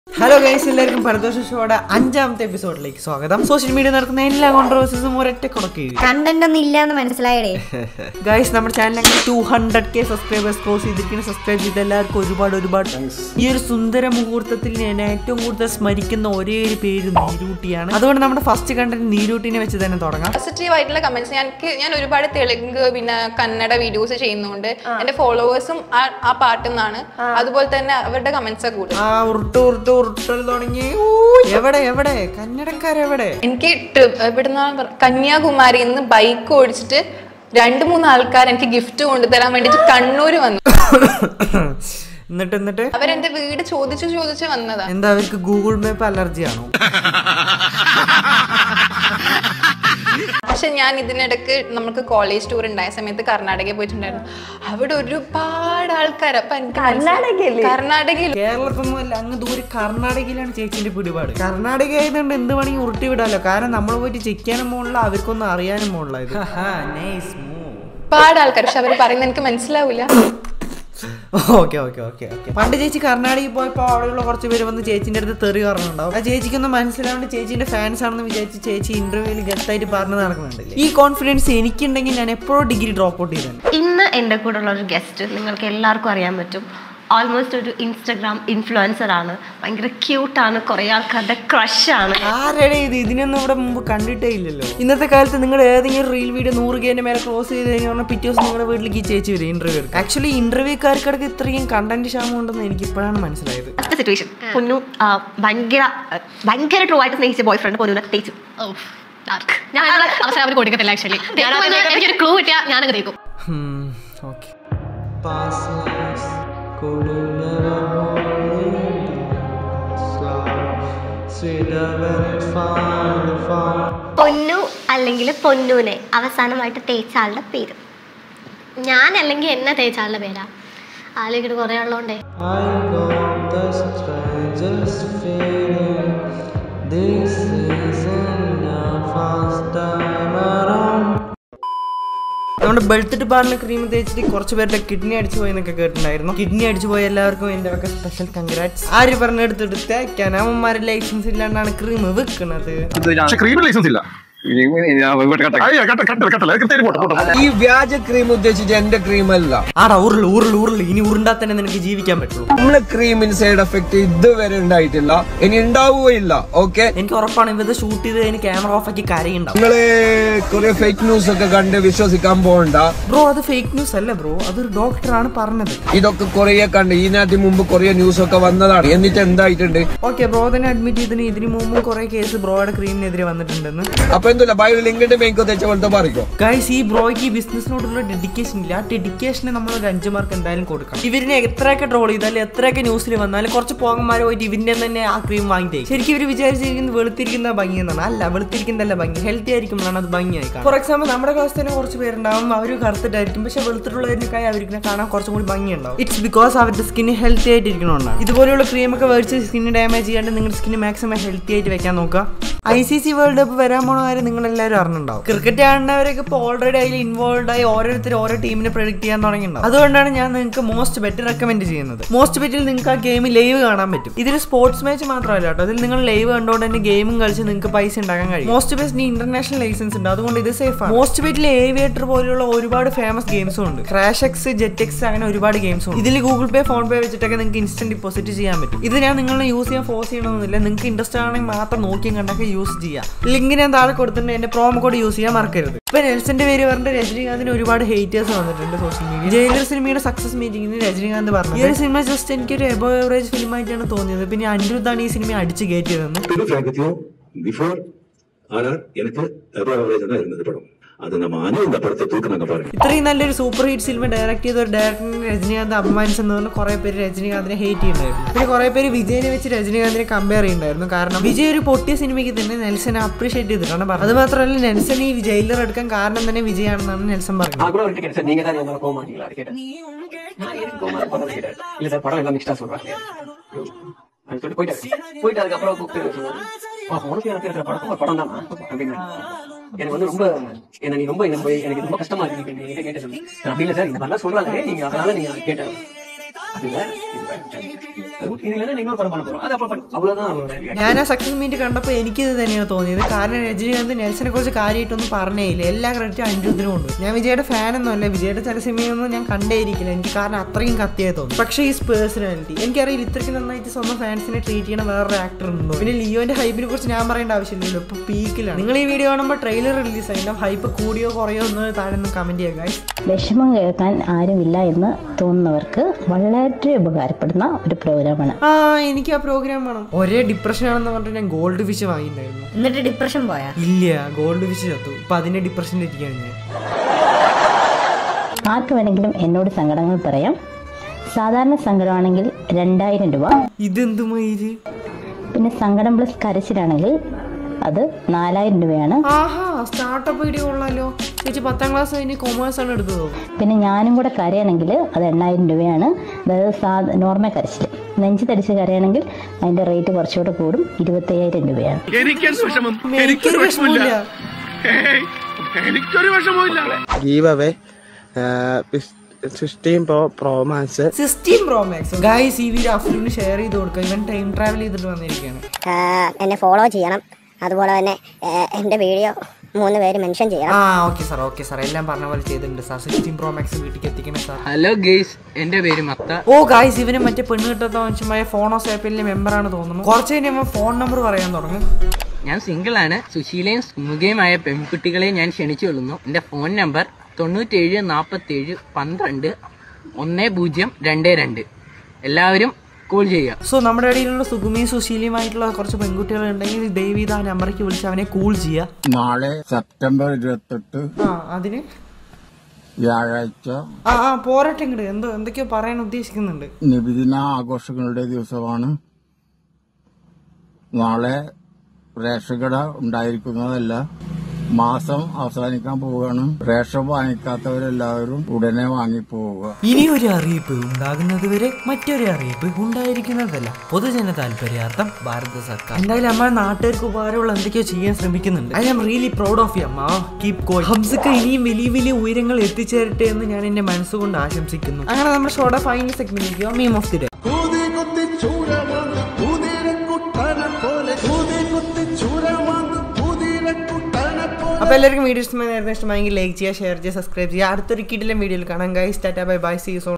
Hello guys എല്ലാവർക്കും പരദോഷ ഷോയുടെ അഞ്ചാമത്തെ എപ്പിസോഡിലേക്ക് സ്വാഗതം സോഷ്യൽ മീഡിയ നടക്കുന്ന എല്ലാ കോൺട്രവേഴ്സസും ഒരൊറ്റ കൊടുക്കുക കണ്ടന്റ് ഒന്നും ഇല്ല എന്ന് മനസ്സിലായടേ ഗൈസ് നമ്മുടെ ചാനൽ അങ്ങനെ two hundred K subscribers cross ചെയ്തിരിക്കുന്ന സബ്സ്ക്രൈബ് ചെയ്ത എല്ലാവർക്കും ഒരുപാട് ഒരുപാട് ഈ ഒരു സുന്ദര മുഹൂർത്തത്തിൽ ഞാൻ ഏറ്റവും കൂടുതൽ സ്മരിക്കുന്ന ഒരേ ഒരു പേര് നീരൂട്ടിയാണ് അതുകൊണ്ട് നമ്മുടെ ഫസ്റ്റ് കണ്ടന്റ് നീരൂട്ടിനെ വെച്ച് തന്നെ തുടങ്ങാം പോസിറ്റീവ് ആയിട്ടുള്ള കമന്റ്സ് ഞാൻ ഞാൻ ഒരുപാട് തെലുങ്ക് പിന്നെ കന്നഡ വീഡിയോസ് ചെയ്യുന്നുണ്ട് എന്റെ ഫോളോവേഴ്സും ആ ആ പാട്ടിൽ നിന്നാണ് അതുപോലെ തന്നെ അവരുടെ കമന്റ്സ് കൂടുതൽ ആ ഉരുട്ട് ഉരുട്ട് ഉരുട്ടൽ തുടങ്ങി ഊ, എവിടെ എവിടെ കന്നഡക്കാരെവിടെ എനിക്ക് ട്രി- ഇവിടുന്ന് കന്യാകുമാരി നിന്ന് ബൈക്ക് ഓടിച്ചിട്ട് രണ്ട് മൂന്ന് ആൾക്കാർ എനിക്ക് ഗിഫ്റ്റ് കൊണ്ടുതരാൻ വേണ്ടിട്ട് കണ്ണൂര് വന്നു എന്നിട്ട് എന്നിട്ട് അവരെന്റെ വീട് ചോദിച്ചു ചോദിച്ചു വന്നതാ എന്താ അവർക്ക് ഗൂഗിൾ മാപ്പ് അലർജി ആണോ പക്ഷെ ഞാൻ ഇതിനിടക്ക് നമുക്ക് കോളേജ് ടൂർ ഉണ്ടായ സമയത്ത് കർണാടകയിൽ പോയിട്ടുണ്ടായിരുന്നു അവിടെ ഒരുപാട് ആൾക്കാർ അപ്പൊ എനിക്ക് മനസ്സിലായി- കർണാടകയിൽ കേരളത്തൊന്നുമല്ല അങ്ങ് ദൂരെ കർണാടകയിലാണ് ചേച്ചിന്റെ പിടിപാട് കർണാടക ആയതുകൊണ്ട് എന്ത് വേണമെങ്കിൽ ഉരുട്ടി വിടാലോ കാരണം നമ്മൾ പോയിട്ട് ചെക്ക് ചെയ്യാനും പോകണില്ല അവർക്കൊന്നും അറിയാനും പോകണില്ല ഇത് ഒരുപാട് ആൾക്കാർ പക്ഷെ അവർ പറയുന്നത് എനിക്ക് മനസ്സിലാവില്ല ഓക്കെ ഓക്കെ ഓക്കെ ഓക്കെ പണ്ട് ചേച്ചി കർണാടകയിൽ പോയപ്പോൾ അവിടെയുള്ള കുറച്ച് പേര് വന്ന് ചേച്ചിന്റെ അടുത്ത് തെറി പറഞ്ഞിട്ടുണ്ടാവും ആ ചേച്ചിക്കൊന്നും മനസ്സിലാവേണ്ട ചേച്ചിന്റെ ഫാൻസ് ആണെന്ന് വിചാരിച്ച് ചേച്ചി ഇന്റർവ്യൂവിൽ ഗസ്റ്റായിട്ട് പറഞ്ഞു നടക്കുന്നുണ്ടല്ലേ ഈ കോൺഫിഡൻസ് എനിക്കുണ്ടെങ്കിൽ ഞാൻ എപ്പോഴും ഡിഗ്രി ഡ്രോപ്പ് ഔട്ട് ചെയ്തത് ഇന്ന് എൻ്റെ കൂടെ ഉള്ള ഒരു ഗസ്റ്റ് നിങ്ങൾക്ക് എല്ലാവർക്കും അറിയാൻ പറ്റും ഓൾമോസ്റ്റ് ഒരു ഇൻസ്റ്റഗ്രാം ഇൻഫ്ലുവൻസർ ആണ് ഭയങ്കര ക്യൂട്ടാണ് കുറേ ആൾക്കാരുടെ ക്രഷാണ് ആരുടെ ഇത് ഇതിനൊന്നും ഇവിടെ മുമ്പ് കണ്ടിട്ടേ ഇല്ലല്ലോ ഇന്നത്തെ കാലത്ത് നിങ്ങൾ ഏതെങ്കിലും റീൽ വീഡിയോ നൂറ് കേന്റെ മേലെ ക്രോസ് ചെയ്ത് കഴിഞ്ഞാൽ പറഞ്ഞാൽ പിറ്റേ ദിവസം നിങ്ങളുടെ വീട്ടിലേക്ക് ഈ ചേച്ചി വരും ഇന്റർവ്യൂ ആക്ച്വലി ഇന്റർവ്യൂക്കാർക്കിടക്ക് ഇത്രയും കണ്ടന്റ് ക്ഷാമം ഉണ്ടെന്ന് എനിക്ക് ഇപ്പോഴാണ് മനസ്സിലായത് ഫസ്റ്റ് സിറ്റുവേഷൻ പൊന്നു ആ, ഭയങ്കര ആ, ഭയങ്കര ട്രൂ ആയിട്ട് സ്നേഹിച്ച ബോയ് ഫ്രണ്ട് പൊന്നുവിനെ തേച്ചു ഞാൻ അതിനുള്ള അവസരം അവർ കൊടുക്കത്തില്ല ആക്ച്വലി എനിക്കൊരു ക്ലൂ കിട്ടിയാൽ ഞാനങ്ങ് തേക്കും ഓക്കെ പൊന്നു അല്ലെങ്കിൽ പൊന്നുവിനെ അവസാനമായിട്ട് തേച്ച ആളുടെ പേര് ഞാൻ അല്ലെങ്കിൽ എന്നെ തേച്ച ആളുടെ പേരാ ആലോചിച്ചിട്ട് കുറേ ഉള്ളതുകൊണ്ടേ നമ്മുടെ ബെൽത്തിട്ട് പാറിലെ ക്രീം തേച്ചിട്ട് കുറച്ച് പേരുടെ കിഡ്നി അടിച്ചു പോയി എന്നൊക്കെ കേട്ടിട്ടുണ്ടായിരുന്നു കിഡ്നി അടിച്ചു പോയ എല്ലാവർക്കും എൻ്റെ ഒക്കെ സ്പെഷ്യൽ കൺഗ്രാറ്റ്സ് ആര് പറഞ്ഞെടുത്തിട്ട് തേക്കാൻ അവന്മാരെ ലൈസൻസ് ഇല്ലാണ്ടാണ് ക്രീം വിൽക്കുന്നത് പക്ഷെ ക്രീമിന് ലൈസൻസ് ഇല്ല അയ്യോ, കട്ട- കട്ട- കട്ടല്ല. അത് കൃത്യമായിട്ട് പോട്ടെ, പോട്ടെ, പോട്ടെ. ഈ വ്യാജ ക്രീം ഉദ്ദേശിച്ച് എന്റെ ക്രീം അല്ല ആടാ ഉരുള് ഉരുള് ഉരുള് ഇനി ഉരുണ്ടാ തന്നെ നിനക്ക് ജീവിക്കാൻ പറ്റുള്ളൂ നമ്മളെ ക്രീമിന് സൈഡ് എഫക്ട് ഇതുവരെ ഉണ്ടായിട്ടില്ല ഇനി ഉണ്ടാവുകയില്ല ഓക്കെ എനിക്ക് ഉറപ്പാണ് ഇവത് ഷൂട്ട് ചെയ്ത് കഴിഞ്ഞ് ക്യാമറ ഓഫ് ആക്കി കരയുണ്ടാവും നിങ്ങള് കുറെ ഫേക്ക് ന്യൂസ് ഒക്കെ കണ്ട് വിശ്വസിക്കാൻ പോകണ്ട ബ്രോ അത് ഫേക്ക് ന്യൂസ് അല്ല ബ്രോ അതൊരു ഡോക്ടറാണ് പറഞ്ഞത് ഇതൊക്കെ കുറെ കണ്ട് ഇതിനകത്ത് മുമ്പ് കുറെ ന്യൂസ് ഒക്കെ വന്നതാണ് എന്നിട്ട് എന്തായിട്ടുണ്ട് ഓക്കെ ബ്രോ തന്നെ അഡ്മിറ്റ് ചെയ്തിന് ഇതിന് മുമ്പ് കുറെ കേസ് ബ്രോയുടെ ക്രീമിനെതിരെ വന്നിട്ടുണ്ടെന്ന് അപ്പൊ എന്തല്ല ബൈബിൾ ലിങ്കിട്ട് മേക്കോ തെച്ച പോലത്തെ പറയോ ഗൈസ് ഈ ബ്രോയ്ക്ക് ഈ ബിസിനസ്സിനോടുള്ള ഡെഡിക്കേഷൻ ഇല്ല ആ ഡെഡിക്കേഷന് നമ്മൾ ഒരു അഞ്ച് മാർക്ക് എന്തായാലും കൊടുക്കണം ഇവരിനെ എത്രയൊക്കെ ട്രോൾ ചെയ്താലും എത്രയൊക്കെ ന്യൂസിൽ വന്നാലും കുറച്ച് പോകന്മാർ പോയിട്ട് ഇവന്റെ തന്നെ ആ ക്രീം വാങ്ങിത്തേ ശരിക്കും ഇവർ വിചാരിച്ചിരിക്കുന്നത് വെളുത്തിരിക്കുന്ന ഭംഗി എന്നാണ് അല്ല വെളുത്തിരിക്കുന്നതല്ല ഭംഗി ഹെൽത്തി ആയിരിക്കുമ്പോഴാണ് അത് ഭംഗിയായി ഫോർ എക്സാമ്പിൾ നമ്മുടെ ക്ലാസ് തന്നെ കുറച്ച് പേരുണ്ടാവും അവർ കറുത്തിട്ടായിരിക്കും പക്ഷെ വെളുത്തിട്ടുള്ളവരിനേക്കായി അവർക്ക് കാണാൻ കുറച്ചും കൂടി ഭംഗിയുണ്ടാവും ഇറ്റ്സ് ബിക്കോസ് അവരുടെ സ്കിന്ന് ഹെൽത്തി ആയിട്ടിരിക്കണോണ്ടാണ് ഇതുപോലെയുള്ള ക്രീം ഒക്കെ മേടിച്ച് സ്കിന്ന് ഡാമേജ് ചെയ്യാണ്ട് നിങ്ങളുടെ സ്കിന്ന് മാക്സിമം ഹെൽത്തി ആയിട്ട് വെക്കാൻ നോക്കുക I C C World Cup വരാൻ പോണ കാര്യം നിങ്ങൾ എല്ലാവരും അറിഞ്ഞിട്ടുണ്ടാവും ക്രിക്കറ്റ് കാണുന്നവരൊക്കെ ഇപ്പോൾ ഓൾറെഡി അതിൽ ഇൻവോൾവ് ആയി ഓരോരുത്തർ ഓരോ ടീമിനെ പ്രൊഡിക്ട് ചെയ്യാൻ തുടങ്ങിയിട്ടുണ്ടാവും അതുകൊണ്ടാണ് ഞാൻ നിങ്ങൾക്ക് മോസ്റ്റ് ബെറ്റ് റെക്കമെൻഡ് ചെയ്യുന്നത് മോസ്റ്റ് ബെറ്റിൽ നിങ്ങൾക്ക് ആ ഗെയിം ലൈവ് കാണാൻ പറ്റും ഇതിൽ സ്പോർട്സ് മാച്ച് മാത്രമല്ല കേട്ടോ അതിൽ നിങ്ങൾ ലൈവ് കണ്ടുകൊണ്ട് തന്നെ ഗെയിമും കളിച്ച് നിങ്ങൾക്ക് പൈസ ഉണ്ടാക്കാൻ കഴിയും മോസ്റ്റ് ബെസ്റ്റിന് ഇന്റർനാഷണൽ ലൈസൻസ് ഉണ്ട് അതുകൊണ്ട് ഇത് സേഫ് ആണ് മോസ്റ്റ് ബെറ്റിൽ ഏവിയേറ്റർ പോലെയുള്ള ഒരുപാട് ഫേമസ് ഗെയിംസും ഉണ്ട് ക്രാഷ് എക്സ് ജെറ്റ് എക്സ് അങ്ങനെ ഒരുപാട് ഗെയിംസും ഉണ്ട് ഇതിൽ ഗൂഗിൾ പേ ഫോൺ പേ വെച്ചിട്ടൊക്കെ നിങ്ങൾക്ക് ഇൻസ്റ്റന്റ് ഡിപ്പോസിറ്റ് ചെയ്യാൻ പറ്റും ഇത് ഞാൻ നിങ്ങളെ യൂസ് ചെയ്യാൻ ഫോഴ്സ് ചെയ്യണമെന്നില്ല നിങ്ങൾക്ക് ഇൻട്രസ്റ്റ് ആണെങ്കിൽ മാത്രം നോക്കിയും കണ്ടൊക്കെ യൂസ് ചെയ്യാം ലിങ്ക് ഞാൻ താഴെ കൊടുത്തിട്ടുണ്ട് എന്റെ പ്രോമോ കോഡ് യൂസ് ചെയ്യാൻ മറക്കരുത് ഇപ്പൊ നെൽസന്റെ പേര് പറഞ്ഞിട്ട് രജനീകാന്തിന് ഒരുപാട് ഹേറ്റേഴ്സ് വന്നിട്ടുണ്ട് സോഷ്യൽ മീഡിയ ജയിലർ സിനിമയുടെ സക്സസ് മീറ്റിംഗിന് രജനീകാന്ത് പറഞ്ഞു ഈ ഒരു സിനിമ ജസ്റ്റ് എനിക്ക് ഒരു എബോ എവറേജ് ഫിലിം ആയിട്ടാണ് തോന്നിയത് പിന്നെ അനിരുദ്ധാണ് ഈ സിനിമ അടിച്ച് കയറ്റിയതെന്ന് இது பிராங்கத்தியம் பிஃபோர் ஆனால் எனக்கு அவரேஜ் தான் இருந்தது படம் அது நம்ம அனு இந்த படத்தை தூக்குனாங்க பாருங்க ഇത്രയും നല്ലൊരു സൂപ്പർ ഹിറ്റ് സിനിമ ഡയറക്ട് ചെയ്ത ഒരു ഡയറക്ടറിനെ രജനീകാന്ത് അപമാനിച്ചെന്ന് പറഞ്ഞ് കുറെ പേര് രജനീകാന്തിനെ ഹേറ്റ് ചെയ്യുന്നുണ്ടായിരുന്നു പിന്നെ കുറെ പേര് വിജയനെ വെച്ച് രജനീകാന്തിനെ കമ്പയർ ചെയ്യുന്നുണ്ടായിരുന്നു കാരണം വിജയ് ഒരു പൊട്ടിയ സിനിമയ്ക്ക് തന്നെ നെൽസനെ അപ്രീഷിയേറ്റ് ചെയ്തിട്ടാണ് പറഞ്ഞത് അത് മാത്രമല്ല നെൽസൺ ഈ ജയിലർ എടുക്കാൻ കാരണം തന്നെ വിജയാണെന്നാണ് നെൽസൺ പറഞ്ഞത് நான் கூட அவர்கிட்ட கேட்டேன் சார் நீங்க தான் எங்களை போக மாட்டீங்களா அது கேட்டேன் நான் எதுக்கு போக மாட்டேன் பண்ணது கேட்டேன் இல்ல சார் படம் எல்லாம் மிக்ஸ்டா சொல்றாங்க அது சொல்லிட்டு போயிட்டாரு போயிட்டு அதுக்கப்புறம் கூப்பிட்டு சொன்னாரு "அப்பா, உனக்கு எனக்கு இருக்கிற படம் ஒரு படம் தான் அப்படின்னு எனக்கு வந்து ரொம்ப என்ன நீ ரொம்ப எனக்கு எனக்கு ரொம்ப கஷ்டமா இருக்கு நீங்க என்கிட்ட கேட்ட சொல்லி அப்படி இல்ல சார் இந்த மாதிரிலாம் சொல்றாங்க நீங்க அதனால நீங்க கேட்டேன் அது இல்ல இது இல்லைன்னா நீங்களும் படம் பண்ண போறோம் அது அப்புறம் பண்ணு. அவ்வளவுதான் அவரோட ഞാൻ ആ സക്സസ് മീറ്റ് കണ്ടപ്പോൾ എനിക്കിത് തന്നെയാണ് തോന്നിയത് കാരണം രജനീകാന്ത് നെൽസനെ കുറിച്ച് കാര്യമായിട്ടൊന്നും പറഞ്ഞേയില്ല എല്ലാ ക്രെഡിറ്റും അനിരുദ്ധിനും ഉണ്ട് ഞാൻ വിജയുടെ ഫാനൊന്നും അല്ല വിജയുടെ ചില സിനിമയൊന്നും ഞാൻ കണ്ടേയിരിക്കില്ല എനിക്ക് കാരണം അത്രയും കത്തിയായി തോന്നി പക്ഷേ ഈ പേഴ്സണാലിറ്റി എനിക്കറിയില്ല ഇത്രയ്ക്ക് നന്നായിട്ട് സ്വന്തം ഫാൻസിനെ ട്രീറ്റ് ചെയ്യണ വേറൊരു ആക്ടർ ഉണ്ടോ പിന്നെ ലിയോന്റെ ഹൈപ്പിനെ കുറിച്ച് ഞാൻ പറയേണ്ട ആവശ്യമില്ലല്ലോ ഇപ്പൊ പീക്കിലാണ് നിങ്ങൾ ഈ വീഡിയോ കാണുമ്പോൾ ട്രെയിലർ റിലീസ് ആയിട്ടും ഹൈപ്പ് കൂടിയോ കുറയോ ഒന്ന് താഴെ ഒന്ന് കമന്റ് ചെയ്യുക guys. വിഷമം കേൾക്കാൻ ആരുമില്ല എന്ന് തോന്നുന്നവർക്ക് വളരെ ഉപകാരപ്പെടുന്ന ഒരു പ്രോഗ്രാമാണ് ആ എനിക്ക് ആ പ്രോഗ്രാം വേണം ഒരേ ഡിപ്രഷൻ ആണെന്ന് പറഞ്ഞിട്ട് ഞാൻ ഗോൾഡ് ഫിഷ് വാങ്ങിയിട്ടുണ്ടായിരുന്നു എന്നിട്ട് ഡിപ്രഷൻ പോയാ ഇല്ല ഗോൾഡ് ഫിഷ് ചത്തു ഇപ്പൊ അതിന്റെ ഡിപ്രഷനിൽ ഇരിക്കുകയാണ് ഞാൻ ആർക്ക് വേണമെങ്കിലും എന്നോട് സങ്കടങ്ങൾ പറയാം സാധാരണ സങ്കടമാണെങ്കിൽ രണ്ടായിരം രൂപ ഇതെന്തുമായിര് പിന്നെ സങ്കടം പ്ലസ് കരച്ചിലാണെങ്കിൽ അത് നാലായിരം രൂപയാണ് ആഹാ സ്റ്റാർട്ടപ്പ് ഐഡിയ കൊള്ളാലോ ചേച്ചി പത്താം ക്ലാസ് കഴിഞ്ഞ് കൊമേഴ്സ് ആണ് എടുത്തതോ പിന്നെ ഞാനും കൂടെ കരയാണെങ്കിൽ അത് എണ്ണായിരം രൂപയാണ് അതായത് സാ നോർമൽ കരച്ചിൽ നെഞ്ച് തരിച്ച് കരയാണെങ്കിൽ അതിൻ്റെ റേറ്റ് കുറച്ചുകൂടെ കൂടും ഇരുപത്തയ്യായിരം രൂപയാണ് എനിക്കെന്ത് വിഷമം എനിക്കൊരു വിഷമമില്ല എനിക്കൊരു വിഷമമില്ല give away sixteen pro pro max sixteen pro max guys ഈ വീഡിയോ അഫ്ലൂന് ഷെയർ ചെയ്ത് കൊടുക്കുക ഇവൻ ടൈം ട്രാവൽ ചെയ്തിട്ട് വന്നിരിക്കുകയാണ് എന്നെ ഫോളോ ചെയ്യണം അതുപോലെ തന്നെ എന്റെ വീഡിയോ മൂന്ന് പേര് മെൻഷൻ ചെയ്യണം ആ ഓക്കെ സാർ ഓക്കെ സാർ എല്ലാം പറഞ്ഞ പോലെ ചെയ്തിട്ടുണ്ട് സാർ സിക്സ്റ്റീൻ പ്രോ മാക്സ് വീട്ടിലേക്ക് എത്തിക്കണം സാർ ഹലോ ഗെയ്സ് എന്റെ പേര് മത്ത ഓ ഗായ്സ് ഇവന് മറ്റേ പെണ്ണ് കിട്ടാത്ത മനുഷ്യമായ ഫോണോസ് ആപ്പിലെ മെമ്പറാണ് തോന്നുന്നു കുറച്ച് കഴിഞ്ഞ് ഫോൺ നമ്പർ പറയാൻ തുടങ്ങും ഞാൻ സിംഗിൾ ആണ് സുശീലയും സുമുഖയുമായ പെൺകുട്ടികളെ ഞാൻ ക്ഷണിച്ചു കൊള്ളുന്നു എന്റെ ഫോൺ നമ്പർ തൊണ്ണൂറ്റേഴ് നാൽപ്പത്തേഴ് പന്ത്രണ്ട് ഒന്ന് പൂജ്യം രണ്ട് രണ്ട് എല്ലാവരും കോൾ ചെയ്യുക സോ നമ്മുടെ ഇടയിലുള്ള സുഗുമിയും സുശീലിയുമായിട്ടുള്ള കുറച്ച് പെൺകുട്ടികൾ ഉണ്ടെങ്കിൽ ദയവീത് ആ നമ്പറേക്ക് വിളിച്ച് അവനെ കൂൾ ചെയ്യുക നാളെ സെപ്റ്റംബർ ഇരുപത്തെട്ട് ആ അതിന് വ്യാഴാഴ്ച ആ ആ പോരട്ടെ ഇങ്ങോട്ട് എന്തോ എന്തൊക്കെയോ പറയാൻ ഉദ്ദേശിക്കുന്നുണ്ട് നിബിദിന ആഘോഷങ്ങളുടെ ദിവസമാണ് നാളെ റേഷൻ കട ഉണ്ടായിരിക്കുന്നതല്ല മാസം അവസാനിക്കാൻ പോവുകയാണ് റേഷൻ വാങ്ങിക്കാത്തവരെല്ലാവരും ഉടനെ വാങ്ങിപ്പോവുക ഇനി ഒരു അറിയിപ്പ് ഉണ്ടാകുന്നത് വരെ മറ്റൊരു അറിയിപ്പ് ഉണ്ടായിരിക്കുന്നതല്ല പൊതുജന താല്പര്യാർത്ഥം ഭാരത സർക്കാർ എന്തായാലും അമ്മ നാട്ടുകാർക്ക് ഉപകാരമുള്ള എന്തൊക്കെയോ ചെയ്യാൻ ശ്രമിക്കുന്നുണ്ട് I am really proud of you അമ്മ കീപ് ഗോയിങ് ഹംസക്ക് ഇനിയും വലിയ വലിയ ഉയരങ്ങൾ എത്തിച്ചേരട്ടെ എന്ന് ഞാൻ എന്റെ മനസ്സുകൊണ്ട് ആശംസിക്കുന്നു അങ്ങനെ നമ്മുടെ ഷോയുടെ ഫൈനൽ സെഗ്മെന്റിലേക്ക് മീം ഓഫ് ദി ഡേ അപ്പൊ എല്ലാവർക്കും വീഡിയോ ഇഷ്ടമായി നേരത്തെ ഇഷ്ടമായെങ്കിൽ ലൈക്ക് ചെയ്യുക ഷെയർ ചെയ്യുക സബ്സ്ക്രൈബ് ചെയ്യുക അടുത്തൊരു കിടിലം വീഡിയോയിൽ കാണാം guys tata bye bye see zone